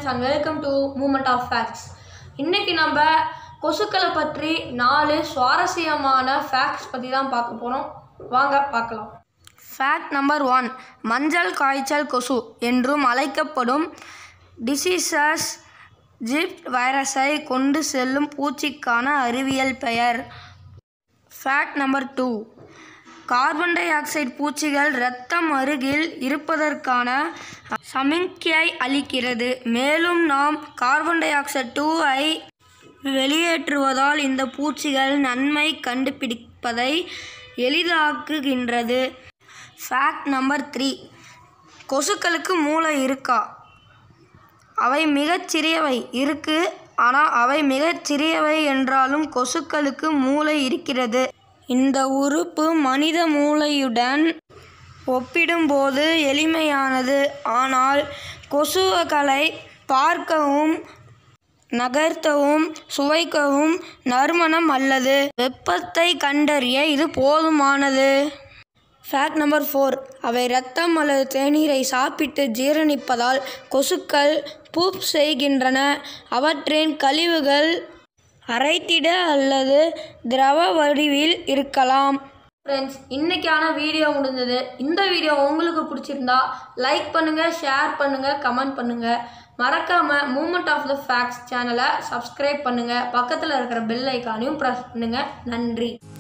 friends and welcome to moment of facts இன்னைக்கு நம்ம கொசுக்களை பற்றி நாலு சுவாரஸ்யமான ஃபேக்ட்ஸ் பற்றி தான் பார்க்க போகிறோம் வாங்க பார்க்கலாம் ஃபேக்ட் நம்பர் ஒன் மஞ்சள் காய்ச்சல் கொசு என்றும் அழைக்கப்படும் டிசீசஸ் ஜிப்ட் வைரஸை கொண்டு செல்லும் பூச்சிக்கான அறிவியல் பெயர் fact number two carbon dioxide பூச்சிகள் இரத்தம் அருகில் இருப்பதற்கான சமிக்ஞை அளிக்கிறது மேலும் நாம் கார்பன் டை ஆக்சைடு டூவை வெளியேற்றுவதால் இந்த பூச்சிகள் நன்மை கண்டுபிடிப்பதை எளிதாக்குகின்றது ஃபேக்ட் நம்பர் த்ரீ கொசுக்களுக்கு மூளை இருக்கா அவை மிகச் சிறியவை இருக்கு ஆனால் அவை மிகச் சிறியவை என்றாலும் கொசுக்களுக்கு மூளை இருக்கிறது இந்த உறுப்பு மனித மூளையுடன் ஒப்பிடும்போது எளிமையானது ஆனால் கொசுக்களை பார்க்கவும் நகர்த்தவும் சுவைக்கவும் நறுமணம் அல்லது வெப்பத்தை கண்டறிய இது போதுமானது ஃபேக்ட் நம்பர் ஃபோர் அவை இரத்தம் அல்லது தேநீரை சாப்பிட்டு ஜீரணிப்பதால் கொசுக்கள் பூப் செய்கின்றன அவற்றின் கழிவுகள் அரைத்திட அல்லது திரவ வடிவில் இருக்கலாம் ஃப்ரெண்ட்ஸ் இன்னைக்கான வீடியோ முடிஞ்சது இந்த வீடியோ உங்களுக்கு பிடிச்சிருந்தா லைக் பண்ணுங்கள் ஷேர் பண்ணுங்கள் கமெண்ட் பண்ணுங்கள் மறக்காமல் மூமெண்ட் ஆஃப் த ஃபேக்ட்ஸ் சேனலை சப்ஸ்கிரைப் பண்ணுங்கள் பக்கத்தில் இருக்கிற பெல் ஐக்கானையும் ப்ரெஸ் பண்ணுங்கள் நன்றி